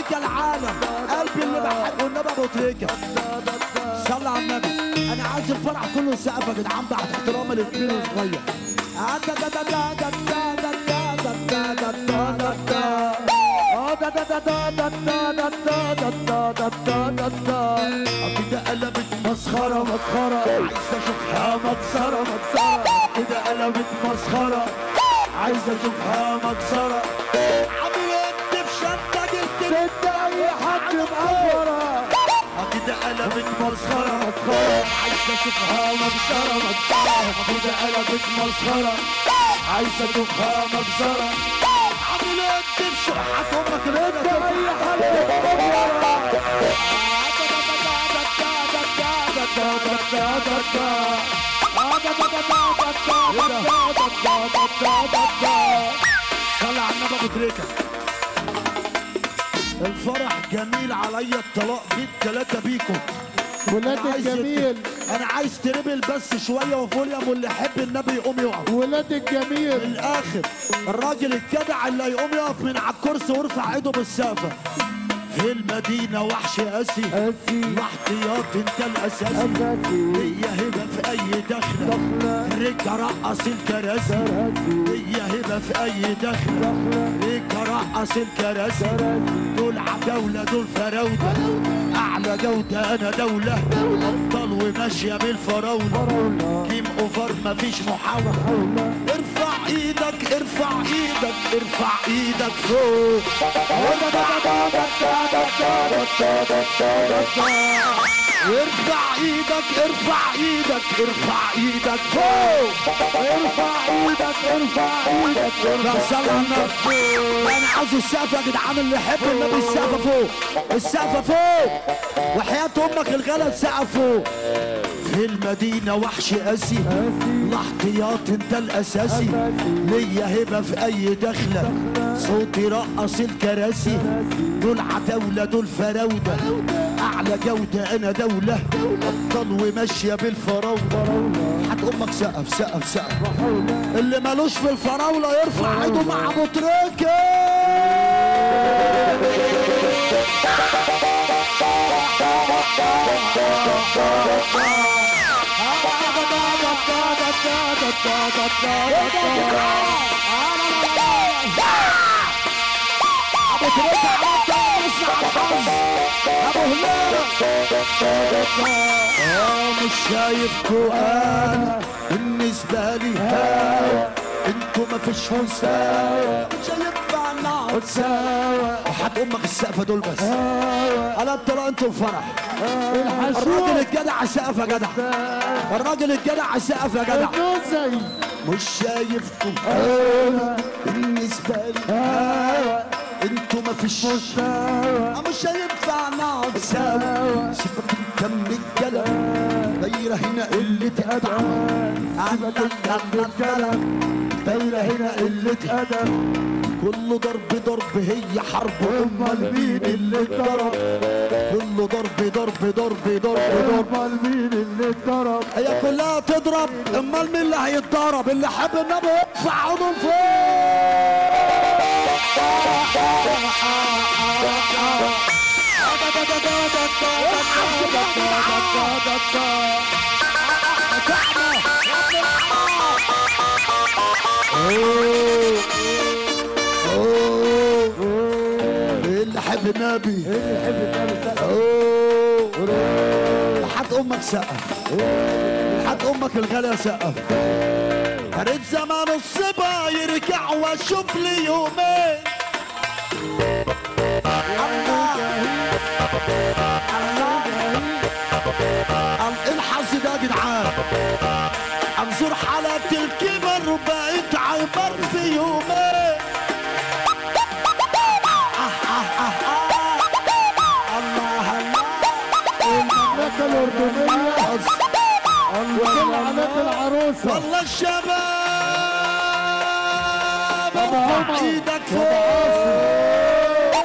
تريكة العالم قلبي اللي بحبه النبي ابو تريكة صلى على النبي انا عايز الفرح كله سقف يا جدعان بعد احترامي للكبير والصغير آه دا دا دا دا دا دا دا دا دا دا دا دا دا. آه دا دا دا دا دا دا دا دا دا دا دا دا دا. آه كده قلبت مسخرة مسخرة عايز اشوفها مكسرة مكسرة كده قلبت مسخرة عايز اشوفها مكسرة عامل انت في شنطة جبت انت اي حد مقفرة كده قلبت مسخرة مسخرة عايز اشوفها مكسرة مكسرة كده قلبت مسخرة عايز اشوفها مكسرة عامل انت في شحات امك انت اي حد صلى على النبي ابو تريكه الفرح جميل عليا الطلاق جيب ثلاثة بيكم ولاد أنا عايز الجميل انا عايز تربل بس شوية وفوليوم واللي يحب النبي يقوم يقف ولاد من الجميل الاخر الراجل الجدع اللي يقوم يقف من على الكرسي ويرفع ايده بالسقفة في المدينة وحش قاسي قاسي. واحتياط انت الاساسي أساسي. هي هبة في اي دخلة رجع رقص الكراسي هي هبة في اي دخلة رجع رقص الكراسي دول عداولة دول فراودة اعلى جودة انا دولة افضل وماشية بالفراولة جيم اوفر مفيش محاولة ارفع ايدك ارفع ايدك ارفع ايدك فوق ارفع ايدك ارفع ايدك ارفع ايدك فوق ارفع ايدك ارفع ايدك لا صلى على النبي انا عاوز السقف يا جدعان اللي يحب النبي السقف فوق السقف فوق وحياة امك الغلا السقف فوق في المدينة وحش قاسي الاحتياط انت الاساسي ليا هبة في اي دخلة صوتي رقص الكراسي دول عتاولة دول فراودة اعلى جودة انا دولة افضل وماشية بالفراولة حد امك سقف سقف سقف اللي مالوش في الفراولة يرفع ايده مع ابو تريكة ابو تريكة عملت اسمع الحظ ابو هلال اه مش شايفكوا انا بالنسبة لي هوا انتوا ما فيش مساوى مش هينفع نقعد سوا وحد امك السقفة دول بس انا الطلاق انتوا الفرح الراجل الجدع سقف يا جدع الراجل الجدع سقف يا جدع النوزي مش شايفكم انا بالنسبة لي هوا انتوا ما فيش مساوى مش هينفع نقعد سوا سيبك انت من الكلام دايرة هنا قلة أدب عندك عندك كلام دايرة هنا قلة أدب كله ضرب ضرب هي حرب امال مين اللي اتضرب كله ضرب ضرب ضرب ضرب ضرب امال مين اللي اتضرب هي كلها تضرب امال مين اللي هيتضرب اللي حب النبي يرفع ايده فوق اللي حب النبي أوه. حد امك سقف حد امك الغلا سقف هريت زمان الصبا يرجع واشوف لي يومين الله الله الحظ ده يا جدعان انظر حالة الكبر بقيت عبر في يومين آه آه آه آه. الله الله المملكة الأردنية وكل عادات العروسة والله الشباب أبو ارفع عمر. ايدك أبو فوق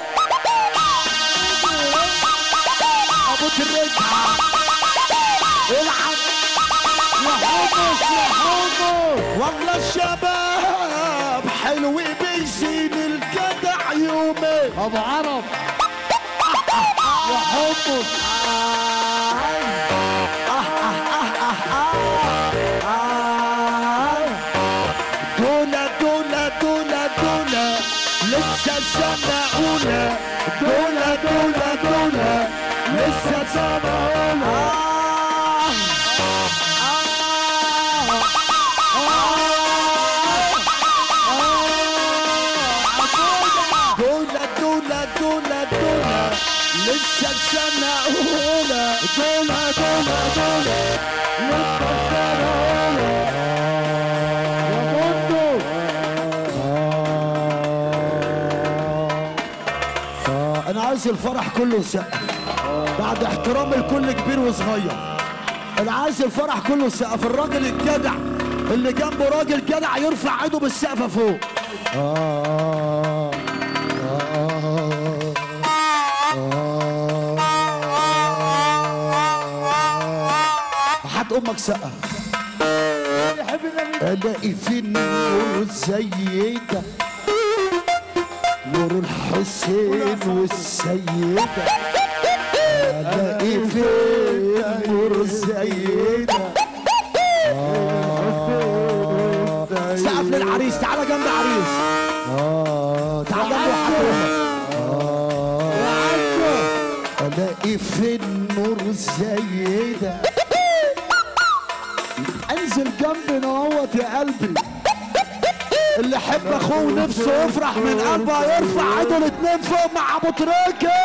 ابو تريكة العب حمص يا حمص والله الشباب حلو بيزين الجدع يومين أبو عرب وحبه دولة دولة دولة دولة لسه سنة أولى دولة دولة دولة لسه سنة أولى دولة دولة دولة دولة لسه سنة أولى دولة دولة دولة لسه سنة أولى يا بندق آه، انا عايز الفرح كله يسقف بعد احترام الكل كبير وصغير انا عايز الفرح كله يسقف الراجل الجدع اللي جنبه راجل جدع يرفع ايده بالسقف فوق حد امك سقف يحب النبي الاقي في النور زي ده نور الحسين والسيدة الاقي في النور زي ده سقف للعريس تعالى جنب عريس تعالى جنب حضرتك الاقي في النور زي ده انزل جنبي نوت يا قلبي اللي يحب اخوه نفسه يفرح من قلبه يرفع ايده الاتنين فوق مع ابو تريكه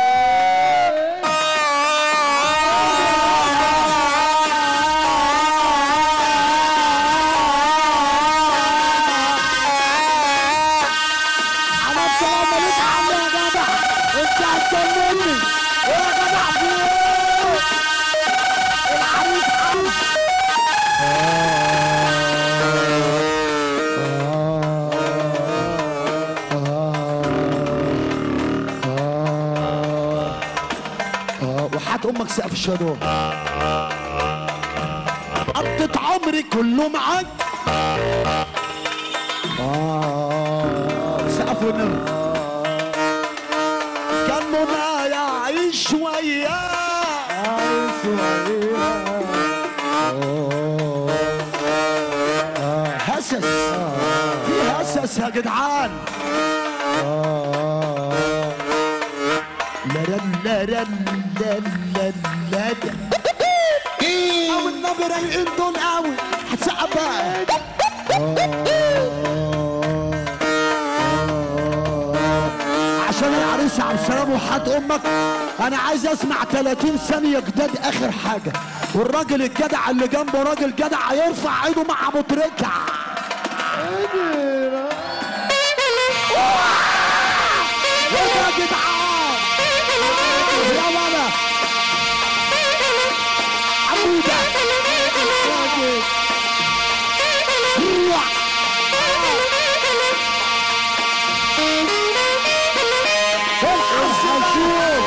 انا السلام عليك عم يا جدع انت هتجنني ايه يا جدع في ايه العريس عايز آه، وحات امك سقف الشهداء قضيت عمري كله معاك آه سقف والنبي كان منى يعيش وياه عايش وعيها هسس في هسس يا جدعان لا لا لا لا لا لا لا او النبي رايقين دول قوي هتسقف بقى عشان العريس عبد السلام وحات امك انا عايز اسمع 30 ثانيه جداد اخر حاجه والراجل الجدع اللي جنبه راجل جدع يرفع ايده مع ابو تريكه يا جدعان يا ولا عمودة روح. الحسين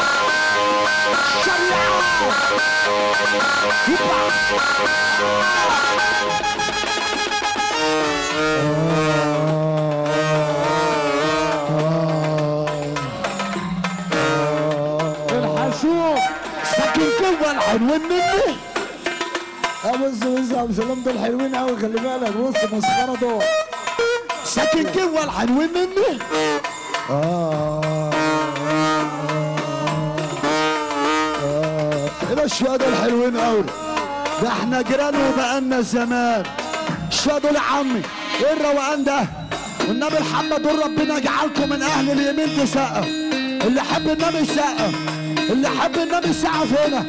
شريعة يبقى الحشوم ساكن جوه العنوان مني يا بص بص يا ابو سلام دول حلوين قوي خلي بالك بص مسخره دول ساكن جوه العنوان مني ايه الشوية دول حلوين قوي ده احنا جيران وبقالنا زمان الشوية دول يا عمي ايه الروقان ده والنبي محمد دول ربنا يجعلكم من اهل اليمين تسقف اللي حب النبي يسقف اللي حب النبي يسقف هنا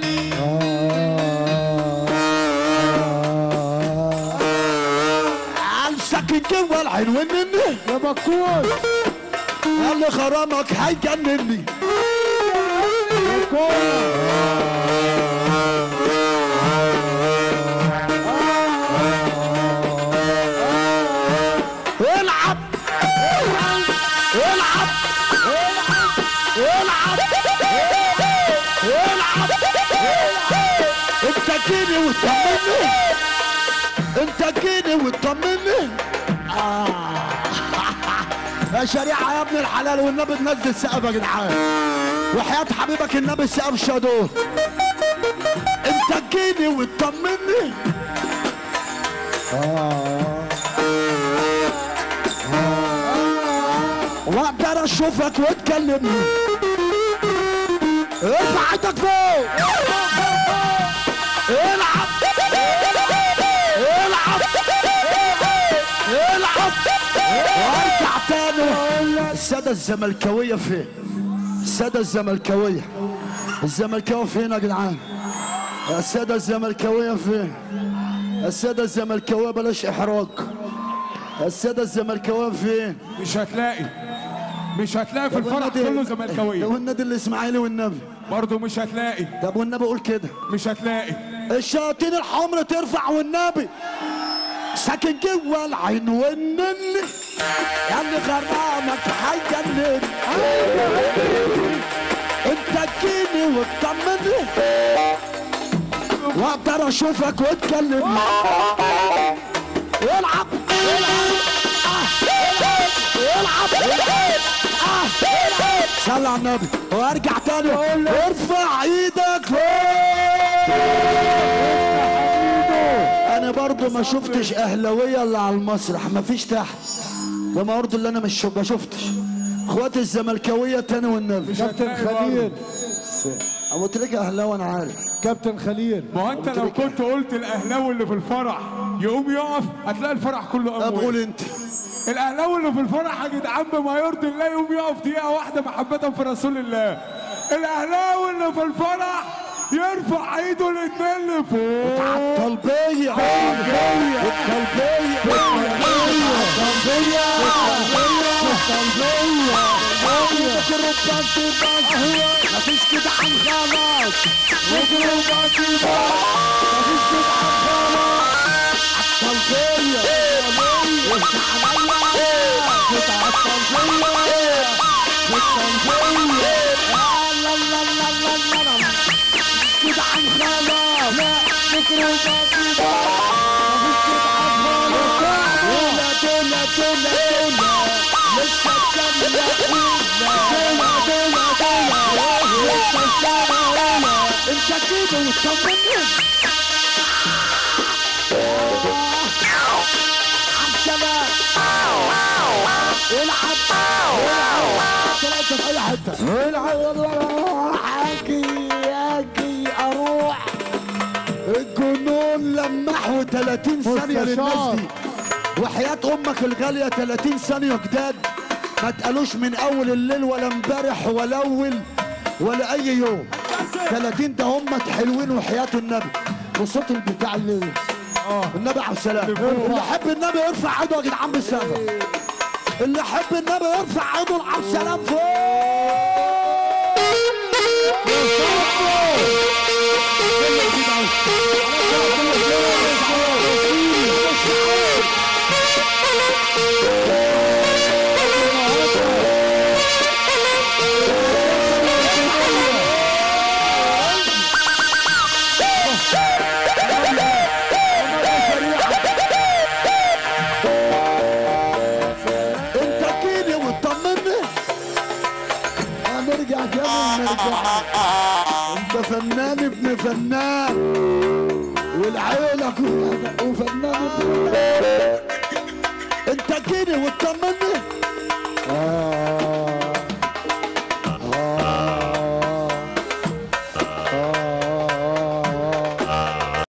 عال ساكن جوه العنوان مني يا بكوش قال لي غرامك هيجنني العب العب العب العب العب انت جيني وتطمني انت جيني وتطمني آه. يا شريعه يا ابن الحلال والنبي تنزل سقف يا جدعان وحياة حبيبك النبي سقف شادور انت تجيني وتطمني واقدر اشوفك وتكلمني ارفع ايدك فوق العب العب العب وارجع تاني السادة الزملكاوية فين؟ السادة الزملكاوية الزملكاوية فين يا جدعان؟ السادة الزملكاوية فين؟ السادة الزملكاوية بلاش إحراج السادة الزملكاوية فين؟ مش هتلاقي مش هتلاقي في الفرح كله ده زملكاويه والنادي الإسماعيلي والنبي برضه مش هتلاقي طب والنبي قول كده مش هتلاقي الشياطين الحمر ترفع والنبي ساكن جوا العين والنني يعني غرامك هيجنن انت تجيني وتطمني واقدر اشوفك واتكلم العب العب آه، العب العب العب آه، العب صلى على النبي وارجع تاني ارفع ايدك فوق انا برضو ما شفتش اهلاويه الا على المسرح ما فيش تحت ده برضو اللي انا مش ما شفتش اخواتي الزملكاويه تاني والنبي مش كابتن هتلاقي خليل ابو تريكه اهلاوي انا عارف كابتن خليل ما هو انت لو كنت قلت الاهلاوي اللي في الفرح يقوم يقف هتلاقي الفرح كله طب قام قول واقف. انت الاهلاوي اللي في الفرح يا جدعان بما يرضي الله يقوم يقف دقيقه واحده محبه في رسول الله الاهلاوي اللي في الفرح يرفع ايده الاتنين لفوق الطلبيه الطلبيه الطلبيه الطلبيه مفيش كده عن خلاص مفيش كده عن خلاص الطلبيه افتح عليا قطع الطلبيه الطلبيه لا لا لا لا لا لا كده عن خلاص لا فكر وبسيطة مفيش كده عن خلاص دولا دولا دولا دولا لسه السما أولى دولا دولا دولا لسه السما أولى انت كده وتطمني عم شباب العب العب طلعت في اي حته العب والله اجي اجي اروح الجنون لمحوا 30 ثانيه للناس دي وحياة امك الغالية 30 ثانية جداد ما اتقالوش من اول الليل ولا امبارح ولا اول ولا اي يوم 30 ده هم حلوين وحياة النبي بصوت البتاع اللي النبي عليه السلام اللي يحب النبي يرفع ايده يا جدعان بالسقف اللي يحب النبي يرفع ايده على السلام فوق انت جيني وتطمني هنرجع تاني نرجع انت فنان ابن فنان والعيلة كلها وفنان ابن انت جيني وتطمني